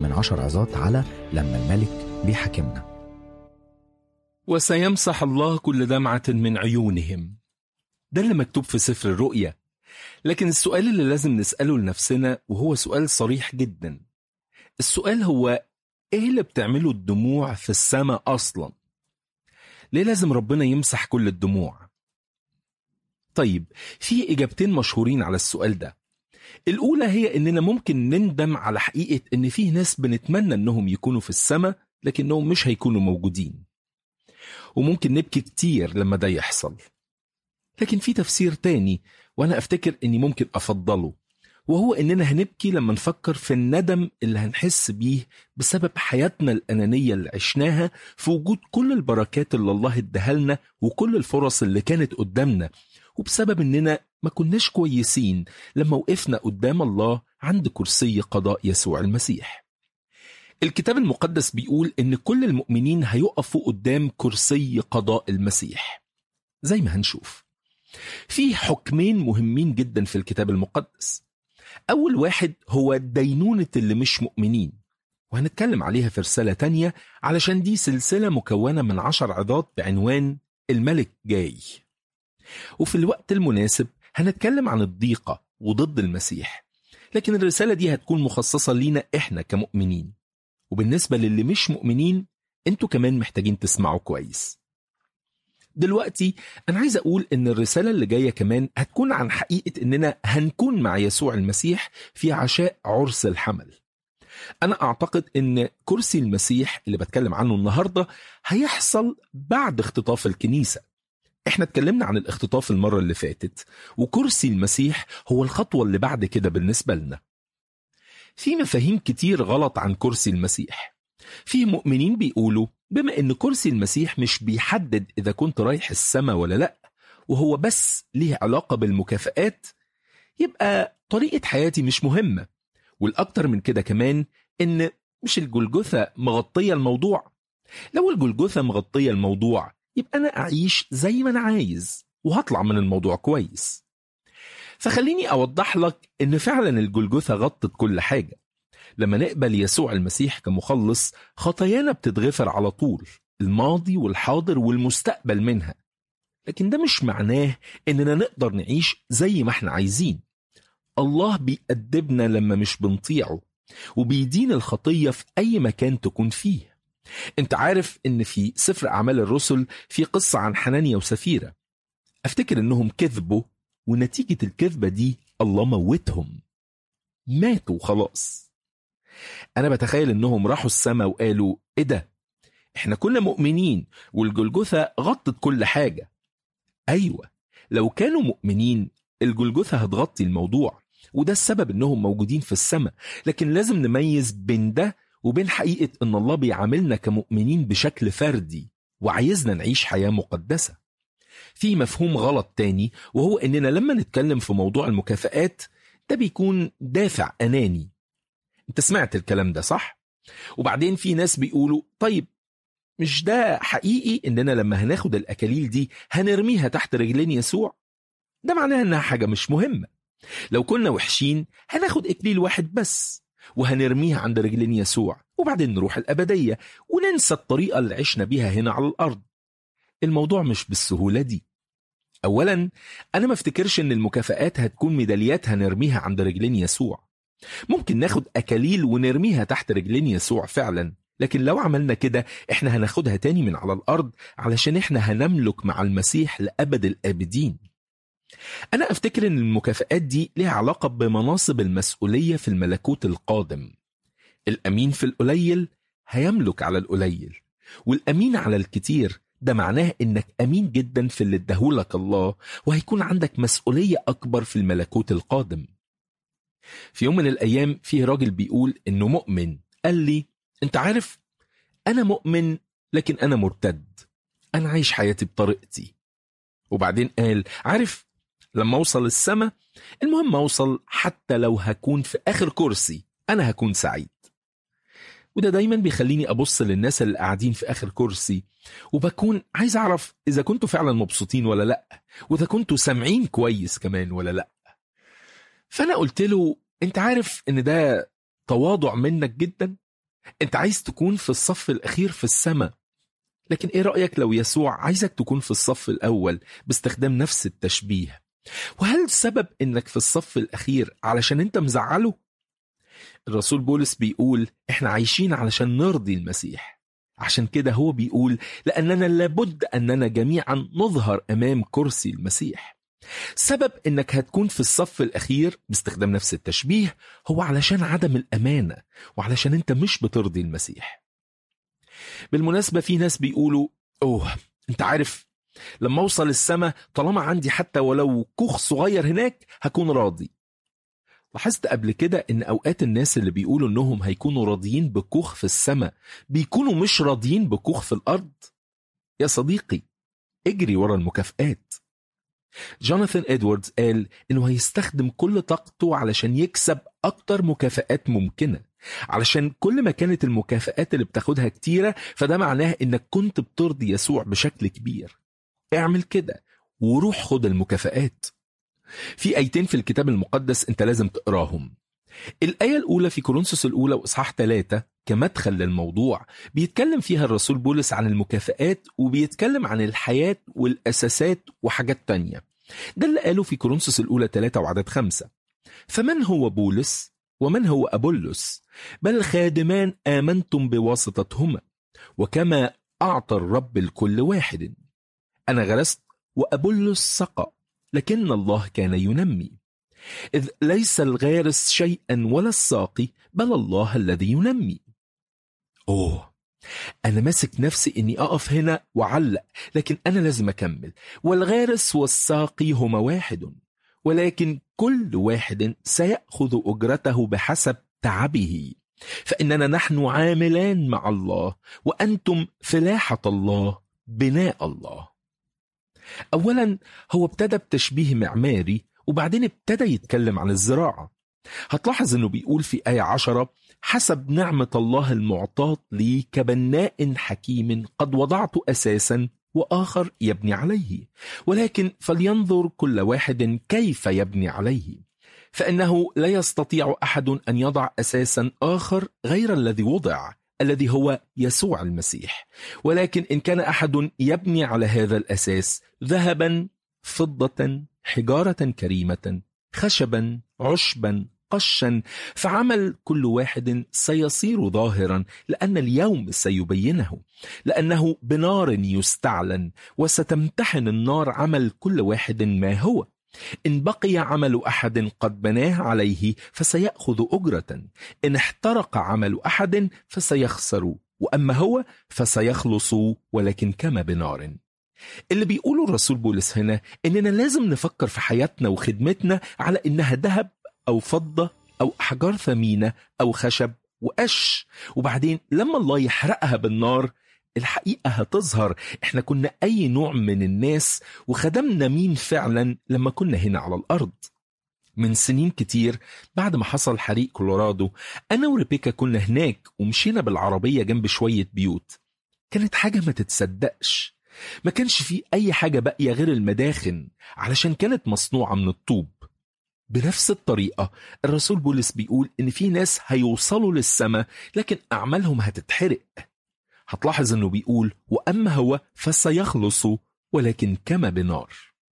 من عشر عظات على لما الملك بيحاكمنا وسيمسح الله كل دمعة من عيونهم ده اللي مكتوب في سفر الرؤيا لكن السؤال اللي لازم نسأله لنفسنا وهو سؤال صريح جدا السؤال هو ايه اللي بتعمله الدموع في السماء اصلا ليه لازم ربنا يمسح كل الدموع طيب في اجابتين مشهورين على السؤال ده الاولى هي اننا ممكن نندم على حقيقه ان فيه ناس بنتمنى انهم يكونوا في السماء لكنهم مش هيكونوا موجودين وممكن نبكي كتير لما ده يحصل لكن في تفسير تاني وانا افتكر اني ممكن افضله وهو اننا هنبكي لما نفكر في الندم اللي هنحس بيه بسبب حياتنا الانانيه اللي عشناها في وجود كل البركات اللي الله اداها لنا وكل الفرص اللي كانت قدامنا وبسبب اننا ما كناش كويسين لما وقفنا قدام الله عند كرسي قضاء يسوع المسيح الكتاب المقدس بيقول ان كل المؤمنين هيقفوا قدام كرسي قضاء المسيح زي ما هنشوف في حكمين مهمين جدا في الكتاب المقدس أول واحد هو دينونة اللي مش مؤمنين وهنتكلم عليها في رسالة تانية علشان دي سلسلة مكونة من عشر عظات بعنوان الملك جاي وفي الوقت المناسب هنتكلم عن الضيقة وضد المسيح لكن الرسالة دي هتكون مخصصة لينا إحنا كمؤمنين وبالنسبة للي مش مؤمنين انتوا كمان محتاجين تسمعوا كويس دلوقتي أنا عايز أقول إن الرسالة اللي جاية كمان هتكون عن حقيقة إننا هنكون مع يسوع المسيح في عشاء عرس الحمل. أنا أعتقد إن كرسي المسيح اللي بتكلم عنه النهاردة هيحصل بعد اختطاف الكنيسة. إحنا اتكلمنا عن الاختطاف المرة اللي فاتت وكرسي المسيح هو الخطوة اللي بعد كده بالنسبة لنا. في مفاهيم كتير غلط عن كرسي المسيح. في مؤمنين بيقولوا بما ان كرسي المسيح مش بيحدد اذا كنت رايح السماء ولا لا وهو بس ليه علاقة بالمكافآت يبقى طريقة حياتي مش مهمة والأكتر من كده كمان إن مش الجلجثة مغطية الموضوع لو الجلجثة مغطية الموضوع يبقى أنا أعيش زي ما أنا عايز وهطلع من الموضوع كويس فخليني أوضح لك إن فعلا الجلجثة غطت كل حاجة لما نقبل يسوع المسيح كمخلص خطايانا بتتغفر على طول الماضي والحاضر والمستقبل منها لكن ده مش معناه اننا نقدر نعيش زي ما احنا عايزين الله بيأدبنا لما مش بنطيعه وبيدين الخطية في أي مكان تكون فيه انت عارف ان في سفر أعمال الرسل في قصة عن حنانيا وسفيرة افتكر انهم كذبوا ونتيجة الكذبة دي الله موتهم ماتوا خلاص انا بتخيل انهم راحوا السماء وقالوا ايه ده احنا كنا مؤمنين والجلجثة غطت كل حاجة ايوه لو كانوا مؤمنين الجلجثة هتغطي الموضوع وده السبب انهم موجودين في السماء لكن لازم نميز بين ده وبين حقيقة ان الله بيعاملنا كمؤمنين بشكل فردي وعايزنا نعيش حياة مقدسة في مفهوم غلط تاني وهو اننا لما نتكلم في موضوع المكافآت ده بيكون دافع اناني انت سمعت الكلام ده صح؟ وبعدين في ناس بيقولوا طيب مش ده حقيقي اننا لما هناخد الاكاليل دي هنرميها تحت رجلين يسوع؟ ده معناه انها حاجة مش مهمة لو كنا وحشين هناخد اكليل واحد بس وهنرميها عند رجلين يسوع وبعدين نروح الأبدية وننسى الطريقة اللي عشنا بيها هنا على الأرض الموضوع مش بالسهولة دي أولا أنا ما افتكرش إن المكافآت هتكون ميداليات هنرميها عند رجلين يسوع ممكن ناخد أكاليل ونرميها تحت رجلين يسوع فعلا لكن لو عملنا كده احنا هناخدها تاني من على الأرض علشان احنا هنملك مع المسيح لأبد الآبدين أنا أفتكر إن المكافآت دي ليها علاقة بمناصب المسؤولية في الملكوت القادم الأمين في القليل هيملك على القليل والأمين على الكتير ده معناه إنك أمين جدا في اللي اداهولك الله وهيكون عندك مسؤولية أكبر في الملكوت القادم في يوم من الأيام فيه راجل بيقول إنه مؤمن قال لي أنت عارف أنا مؤمن لكن أنا مرتد أنا عايش حياتي بطريقتي وبعدين قال عارف لما أوصل السما المهم أوصل حتى لو هكون في آخر كرسي أنا هكون سعيد وده دايما بيخليني أبص للناس اللي قاعدين في آخر كرسي وبكون عايز أعرف إذا كنتوا فعلا مبسوطين ولا لأ وإذا كنتوا سامعين كويس كمان ولا لأ فأنا قلت له أنت عارف إن ده تواضع منك جدا انت عايز تكون في الصف الأخير في السماء لكن ايه رأيك لو يسوع عايزك تكون في الصف الأول باستخدام نفس التشبيه وهل السبب انك في الصف الأخير علشان انت مزعله؟ الرسول بولس بيقول احنا عايشين علشان نرضي المسيح عشان كده هو بيقول لأننا لابد أننا جميعا نظهر أمام كرسي المسيح سبب انك هتكون في الصف الاخير باستخدام نفس التشبيه هو علشان عدم الامانه وعلشان انت مش بترضي المسيح بالمناسبه في ناس بيقولوا اوه انت عارف لما اوصل السماء طالما عندي حتى ولو كوخ صغير هناك هكون راضي لاحظت قبل كده ان اوقات الناس اللي بيقولوا انهم هيكونوا راضيين بكوخ في السماء بيكونوا مش راضيين بكوخ في الارض يا صديقي اجري ورا المكافآت جوناثان ادواردز قال انه هيستخدم كل طاقته علشان يكسب اكتر مكافآت ممكنه علشان كل ما كانت المكافآت اللي بتاخدها كتيره فده معناه انك كنت بترضي يسوع بشكل كبير اعمل كده وروح خد المكافآت في ايتين في الكتاب المقدس انت لازم تقراهم الآية الأولى في كورنثوس الأولى وإصحاح ثلاثة كمدخل للموضوع بيتكلم فيها الرسول بولس عن المكافآت وبيتكلم عن الحياة والأساسات وحاجات تانية ده اللي قاله في كورنثوس الأولى ثلاثة وعدد خمسة فمن هو بولس ومن هو أبولس بل خادمان آمنتم بواسطتهما وكما أعطى الرب لكل واحد أنا غرست وأبولس سقى لكن الله كان ينمي إذ ليس الغارس شيئا ولا الساقي بل الله الذي ينمي أوه أنا ماسك نفسي إني أقف هنا وعلق لكن أنا لازم أكمل والغارس والساقي هما واحد ولكن كل واحد سيأخذ أجرته بحسب تعبه فإننا نحن عاملان مع الله وأنتم فلاحة الله بناء الله أولا هو ابتدى بتشبيه معماري وبعدين ابتدى يتكلم عن الزراعة هتلاحظ انه بيقول في آية عشرة حسب نعمة الله المعطاة لي كبناء حكيم قد وضعت أساسا وآخر يبني عليه ولكن فلينظر كل واحد كيف يبني عليه فإنه لا يستطيع أحد أن يضع أساسا آخر غير الذي وضع الذي هو يسوع المسيح ولكن إن كان أحد يبني على هذا الأساس ذهبا فضة حجارة كريمة خشبا عشبا قشا فعمل كل واحد سيصير ظاهرا لأن اليوم سيبينه لأنه بنار يستعلن وستمتحن النار عمل كل واحد ما هو إن بقي عمل أحد قد بناه عليه فسيأخذ أجرة إن احترق عمل أحد فسيخسر وأما هو فسيخلص ولكن كما بنار اللي بيقوله الرسول بولس هنا إننا لازم نفكر في حياتنا وخدمتنا على إنها ذهب أو فضة أو أحجار ثمينة أو خشب وقش وبعدين لما الله يحرقها بالنار الحقيقة هتظهر احنا كنا أي نوع من الناس وخدمنا مين فعلا لما كنا هنا على الأرض من سنين كتير بعد ما حصل حريق كولورادو أنا وريبيكا كنا هناك ومشينا بالعربية جنب شوية بيوت كانت حاجة ما تتصدقش ما كانش فيه أي حاجة باقية غير المداخن علشان كانت مصنوعة من الطوب بنفس الطريقة الرسول بولس بيقول إن في ناس هيوصلوا للسماء لكن أعمالهم هتتحرق هتلاحظ إنه بيقول وأما هو فسيخلص ولكن كما بنار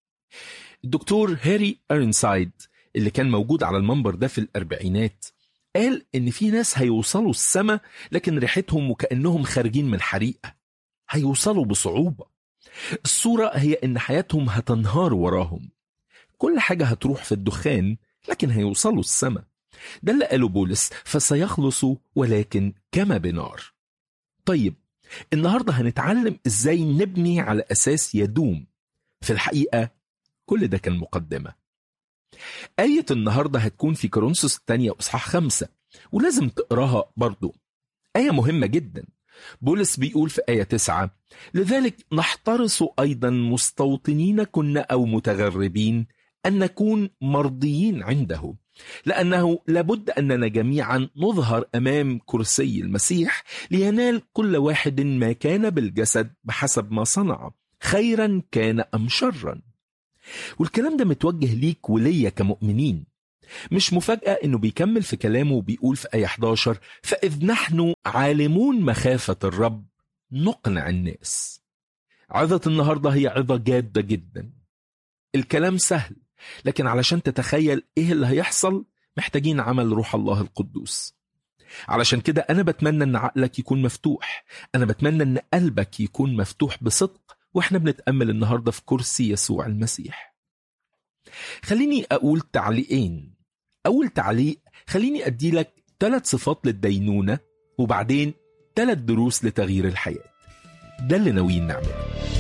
الدكتور هاري أرنسايد اللي كان موجود على المنبر ده في الأربعينات قال إن في ناس هيوصلوا السماء لكن ريحتهم وكأنهم خارجين من حريقة هيوصلوا بصعوبة الصورة هي إن حياتهم هتنهار وراهم كل حاجة هتروح في الدخان لكن هيوصلوا السماء ده اللي قاله بولس فسيخلصوا ولكن كما بنار طيب النهاردة هنتعلم ازاي نبني على أساس يدوم في الحقيقة كل ده كان مقدمة آية النهاردة هتكون في كورنثوس الثانية أصحاح خمسة ولازم تقراها برضو آية مهمة جدا بولس بيقول في آية تسعة لذلك نحترس أيضا مستوطنين كنا أو متغربين أن نكون مرضيين عنده لأنه لابد أننا جميعا نظهر أمام كرسي المسيح لينال كل واحد ما كان بالجسد بحسب ما صنع خيرا كان أم شرا والكلام ده متوجه ليك وليا كمؤمنين مش مفاجأة إنه بيكمل في كلامه وبيقول في آية 11 فإذ نحن عالمون مخافة الرب نقنع الناس عظة النهاردة هي عظة جادة جدا الكلام سهل لكن علشان تتخيل إيه اللي هيحصل محتاجين عمل روح الله القدوس علشان كده أنا بتمنى إن عقلك يكون مفتوح أنا بتمنى إن قلبك يكون مفتوح بصدق وإحنا بنتأمل النهاردة في كرسي يسوع المسيح خليني أقول تعليقين أول تعليق خليني أدي لك ثلاث صفات للدينونة وبعدين ثلاث دروس لتغيير الحياة ده اللي ناويين نعمله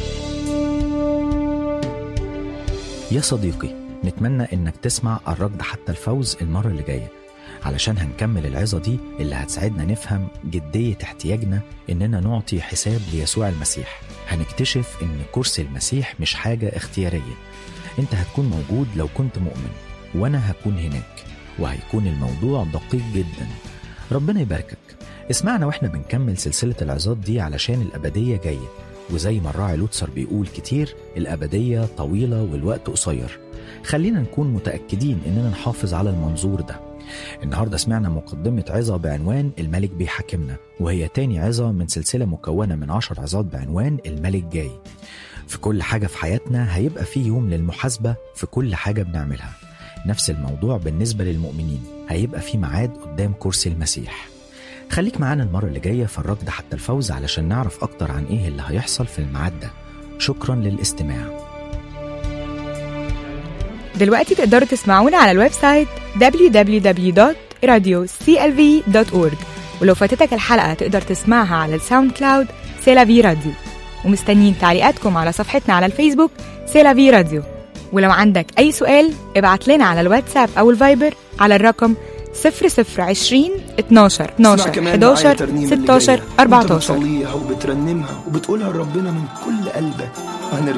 يا صديقي نتمنى انك تسمع الركض حتى الفوز المرة اللي جاية علشان هنكمل العظة دي اللي هتساعدنا نفهم جدية احتياجنا اننا نعطي حساب ليسوع المسيح هنكتشف ان كرسي المسيح مش حاجة اختيارية انت هتكون موجود لو كنت مؤمن وانا هكون هناك وهيكون الموضوع دقيق جدا ربنا يباركك اسمعنا واحنا بنكمل سلسلة العظات دي علشان الأبدية جاية وزي ما الراعي لوتسر بيقول كتير الأبدية طويلة والوقت قصير خلينا نكون متأكدين إننا نحافظ على المنظور ده النهاردة سمعنا مقدمة عظة بعنوان الملك بيحاكمنا وهي تاني عظة من سلسلة مكونة من عشر عظات بعنوان الملك جاي في كل حاجة في حياتنا هيبقى في يوم للمحاسبة في كل حاجة بنعملها نفس الموضوع بالنسبة للمؤمنين هيبقى في ميعاد قدام كرسي المسيح خليك معانا المرة اللي جاية في الركض حتى الفوز علشان نعرف أكتر عن إيه اللي هيحصل في الميعاد ده شكرا للاستماع دلوقتي تقدروا تسمعونا على الويب سايت www.radioclv.org ولو فاتتك الحلقة تقدر تسمعها على الساوند كلاود سيلافي راديو ومستنيين تعليقاتكم على صفحتنا على الفيسبوك سيلافي راديو ولو عندك أي سؤال ابعت لنا على الواتساب أو الفايبر على الرقم 0020 12 اسمع 12 كمان معايا 11 الترنيمة اللي 16 جاية. وانت 14 بتصليها وبترنمها وبتقولها لربنا من كل قلبك وهنرجع